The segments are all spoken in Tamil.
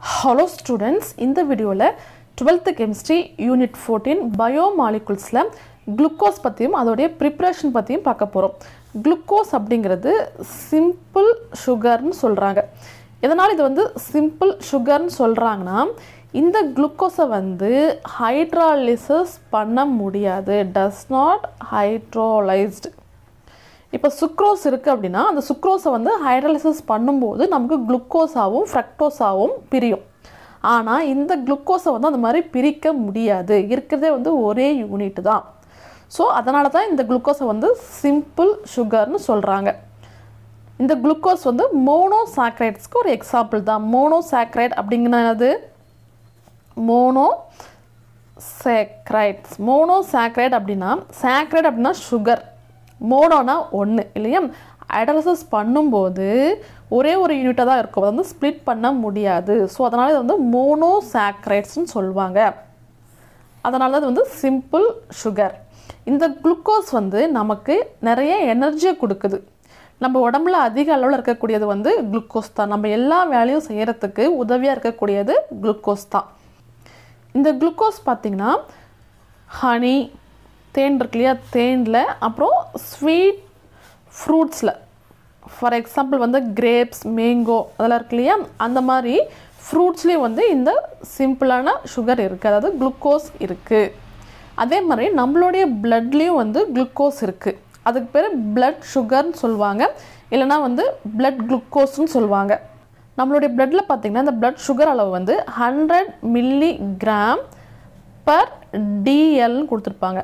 ஹலோ ஸ்டூடெண்ட்ஸ் இந்த வீடியோவில் டுவெல்த்து கெமிஸ்ட்ரி யூனிட் ஃபோர்டீன் பயோமாலிகுல்ஸில் குளுக்கோஸ் பற்றியும் அதோடைய ப்ரிப்ரேஷன் பற்றியும் பார்க்க போகிறோம் குளுக்கோஸ் அப்படிங்கிறது சிம்பிள் சுகர்னு சொல்கிறாங்க எதனால் இது வந்து சிம்பிள் சுகர்னு சொல்கிறாங்கன்னா இந்த குளுக்கோஸை வந்து ஹைட்ராலிசிஸ் பண்ண முடியாது டஸ் நாட் ஹைட்ரோலைஸ்டு இப்போ சுக்ரோஸ் இருக்குது அப்படின்னா அந்த சுக்ரோஸை வந்து ஹைட்ரலிசிஸ் பண்ணும்போது நமக்கு குளுக்கோஸாகவும் ஃப்ரக்டோஸாகவும் பிரியும் ஆனால் இந்த குளுக்கோஸை வந்து அந்த மாதிரி பிரிக்க முடியாது இருக்கிறதே வந்து ஒரே யூனிட் தான் ஸோ அதனால தான் இந்த குளுக்கோஸை வந்து சிம்பிள் சுகர்னு சொல்கிறாங்க இந்த குளுக்கோஸ் வந்து மோனோசாக்ரைட்ஸ்க்கு ஒரு எக்ஸாம்பிள் தான் மோனோசாக்ரைட் அப்படிங்கிறது மோனோ சேக்ரைட்ஸ் மோனோசாக்ரைட் அப்படின்னா சாக்ரைட் அப்படின்னா சுகர் மோனோனா ஒன்று இல்லையா ஹைட்ரலிசிஸ் பண்ணும்போது ஒரே ஒரு யூனிட்டாக தான் இருக்கும் அதை வந்து ஸ்ப்ளிட் பண்ண முடியாது ஸோ அதனால் இது வந்து மோனோசாக்ரைட்ஸ்னு சொல்லுவாங்க அதனால தான் இது வந்து சிம்பிள் சுகர் இந்த குளுக்கோஸ் வந்து நமக்கு நிறைய எனர்ஜியை கொடுக்குது நம்ம உடம்புல அதிக அளவில் இருக்கக்கூடியது வந்து குளுக்கோஸ் தான் நம்ம எல்லா வேலையும் செய்கிறதுக்கு உதவியாக இருக்கக்கூடியது குளுக்கோஸ் தான் இந்த குளுக்கோஸ் பார்த்திங்கன்னா ஹனி தேன் இருக்கு இல்லையா தேனில் அப்புறம் ஸ்வீட் ஃப்ரூட்ஸில் ஃபார் எக்ஸாம்பிள் வந்து கிரேப்ஸ் மேங்கோ அதெல்லாம் இருக்கு இல்லையா அந்த மாதிரி ஃப்ரூட்ஸ்லேயும் வந்து இந்த சிம்பிளான சுகர் இருக்குது அதாவது குளுக்கோஸ் இருக்குது அதே மாதிரி நம்மளுடைய பிளட்லேயும் வந்து குளுக்கோஸ் இருக்குது அதுக்கு பேர் பிளட் சுகர்னு சொல்லுவாங்க இல்லைனா வந்து பிளட் குளுக்கோஸ்னு சொல்லுவாங்க நம்மளுடைய பிளட்டில் பார்த்திங்கன்னா இந்த பிளட் சுகர் அளவு வந்து ஹண்ட்ரட் மில்லி கிராம் பர் டிஎல்னு கொடுத்துருப்பாங்க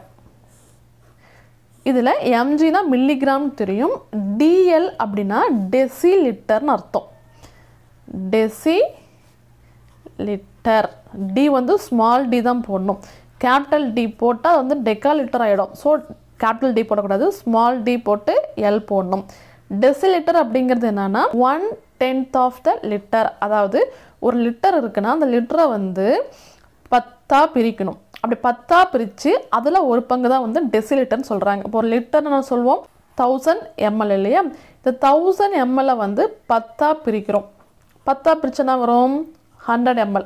இதில் எம்ஜினா மில்லிகிராம் தெரியும் டிஎல் அப்படின்னா டெசி லிட்டர்னு அர்த்தம் டெசி லிட்டர் டி வந்து ஸ்மால் டி தான் போடணும் கேபிட்டல் டி போட்டால் வந்து டெக்கா லிட்டர் ஆகிடும் ஸோ கேபிட்டல் டி போடக்கூடாது ஸ்மால் டி போட்டு எல் போடணும் டெசி லிட்டர் அப்படிங்கிறது என்னென்னா one tenth of the litre அதாவது ஒரு லிட்டர் இருக்குன்னா அந்த லிட்டரை வந்து பத்தாக பிரிக்கணும் அப்படி பத்தாக பிரித்து அதில் ஒரு பங்கு தான் வந்து டெசிலிட்டர்னு சொல்கிறாங்க இப்போ ஒரு லிட்டர்னு நான் சொல்லுவோம் தௌசண்ட் எம்எல் இல்லையா இந்த தௌசண்ட் எம்எல்லை வந்து பத்தாக பிரிக்கிறோம் பத்தாக பிரிச்சனா வரும் ஹண்ட்ரட் எம்எல்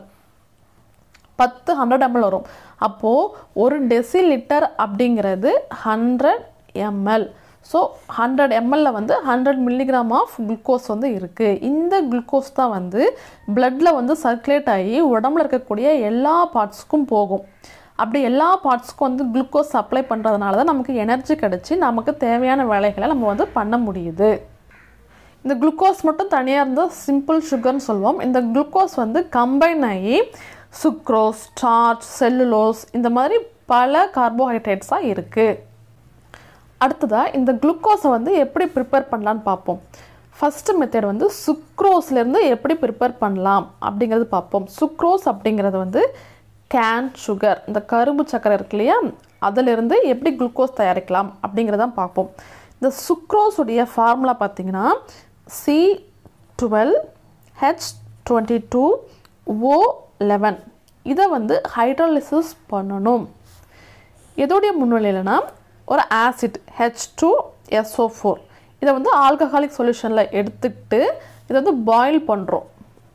பத்து ஹண்ட்ரட் எம்எல் வரும் அப்போது ஒரு டெசி லிட்டர் அப்படிங்கிறது ஹண்ட்ரட் எம்எல் ஸோ ஹண்ட்ரட் எம்எல்ல வந்து ஹண்ட்ரட் மில்லிகிராம் ஆஃப் குளுக்கோஸ் வந்து இருக்குது இந்த குளுக்கோஸ் தான் வந்து பிளட்டில் வந்து சர்க்குலேட் ஆகி உடம்புல இருக்கக்கூடிய எல்லா பார்ட்ஸுக்கும் போகும் அப்படி எல்லா பார்ட்ஸுக்கும் வந்து குளுக்கோஸ் சப்ளை பண்ணுறதுனால தான் நமக்கு எனர்ஜி கிடச்சி நமக்கு தேவையான வேலைகளை நம்ம வந்து பண்ண முடியுது இந்த குளுக்கோஸ் மட்டும் தனியாக இருந்தால் சிம்பிள் சுகர்னு சொல்லுவோம் இந்த குளுக்கோஸ் வந்து கம்பைன் ஆகி சுக்ரோஸ் ஸ்டார்ச் செல்லுலோஸ் இந்த மாதிரி பல கார்போஹைட்ரேட்ஸாக இருக்குது அடுத்ததாக இந்த குளுக்கோஸை வந்து எப்படி ப்ரிப்பேர் பண்ணலான்னு பார்ப்போம் ஃபஸ்ட்டு மெத்தட் வந்து சுக்ரோஸ்லேருந்து எப்படி ப்ரிப்பேர் பண்ணலாம் அப்படிங்கிறது பார்ப்போம் சுக்ரோஸ் அப்படிங்கிறது வந்து கேன் சுகர் இந்த கரும்பு சக்கரை இருக்கு இல்லையா அதிலிருந்து எப்படி குளுக்கோஸ் தயாரிக்கலாம் அப்படிங்கிறதான் பார்ப்போம் இந்த சுக்ரோஸுடைய ஃபார்முலா பார்த்தீங்கன்னா C twelve H twenty two O eleven இதை வந்து ஹைட்ராலிசிஸ் பண்ணணும் எதோடைய முன்னிலையிலனா ஒரு acid H two SO four இதை வந்து ஆல்கஹாலிக் சொல்யூஷனில் எடுத்துக்கிட்டு இதை வந்து பாயில் பண்ணுறோம்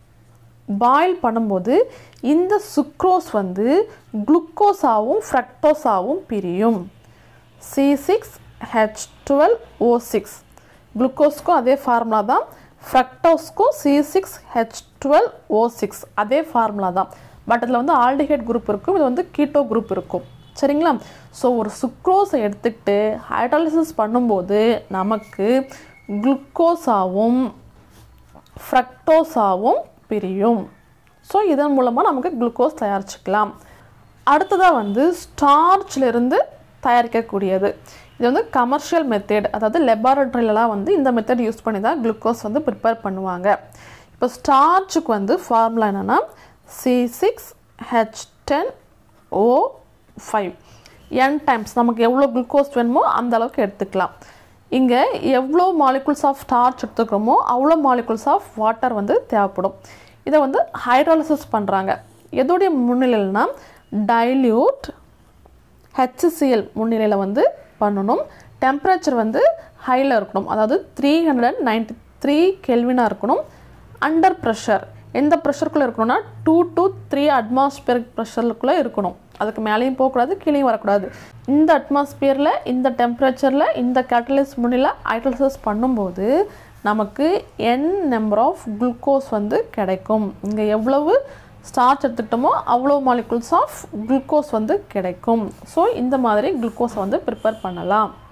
பாயில் பண்ணும்போது இந்த சுக்ரோஸ் வந்து குளுக்கோஸாகவும் ஃப்ரக்டோஸாகவும் பிரியும் C six H twelve O six குளுக்கோஸ்க்கும் அதே ஃபார்முலா தான் ஃப்ரக்டோஸ்க்கும் C six H twelve O six அதே ஃபார்முலா தான் பட் இதில் வந்து ஆல்டிஹைட் குரூப் இருக்கும் இது வந்து கீட்டோ குரூப் இருக்கும் சரிங்களா ஸோ ஒரு சுக்ரோஸை எடுத்துக்கிட்டு ஹைட்ராலிசிஸ் பண்ணும்போது நமக்கு குளுக்கோஸாகவும் ஃப்ரக்டோஸாகவும் பிரியும் ஸோ இதன் மூலமாக நமக்கு குளுக்கோஸ் தயாரிச்சுக்கலாம் அடுத்ததாக வந்து ஸ்டார்ச்லேருந்து தயாரிக்கக்கூடியது இது வந்து கமர்ஷியல் மெத்தட் அதாவது லெபார்ட்ரிலலாம் வந்து இந்த மெத்தட் யூஸ் பண்ணி தான் குளுக்கோஸ் வந்து ப்ரிப்பேர் பண்ணுவாங்க இப்போ ஸ்டார்ச்சுக்கு வந்து ஃபார்முலா என்னென்னா C six H ten O five N times நமக்கு எவ்வளோ குளுக்கோஸ் வேணுமோ அந்த அளவுக்கு எடுத்துக்கலாம் இங்கே எவ்வளோ மாலிகுல்ஸ் ஆஃப் ஸ்டார்ச் எடுத்துக்கிறோமோ அவ்வளோ மாலிகுல்ஸ் ஆஃப் வாட்டர் வந்து தேவைப்படும் இதை வந்து ஹைட்ராலிசிஸ் பண்ணுறாங்க எதோடைய முன்னிலையில்னா டைல்யூட் ஹெச்சிசிஎல் முன்னிலையில் வந்து பண்ணணும் டெம்பரேச்சர் வந்து ஹையில் இருக்கணும் அதாவது three hundred and ninety three கெல்வினாக இருக்கணும் அண்டர் ப்ரெஷர் எந்த ப்ரெஷருக்குள்ளே இருக்கணும்னா டூ டு த்ரீ அட்மாஸ்பியரிக் ப்ரெஷருக்குள்ளே இருக்கணும் அதுக்கு மேலேயும் போகக்கூடாது கீழேயும் வரக்கூடாது இந்த அட்மாஸ்பியரில் இந்த டெம்பரேச்சரில் இந்த கேட்டலிஸ் முன்னில ஹைட்ரலிசிஸ் பண்ணும்போது நமக்கு என் நம்பர் ஆஃப் குளுக்கோஸ் வந்து கிடைக்கும் இங்கே எவ்வளவு ஸ்டார்ச் எடுத்துக்கிட்டோமோ அவ்வளோ மாலிகுல்ஸ் ஆஃப் குளுக்கோஸ் வந்து கிடைக்கும் ஸோ இந்த மாதிரி குளுக்கோஸை வந்து ப்ரிப்பேர் பண்ணலாம்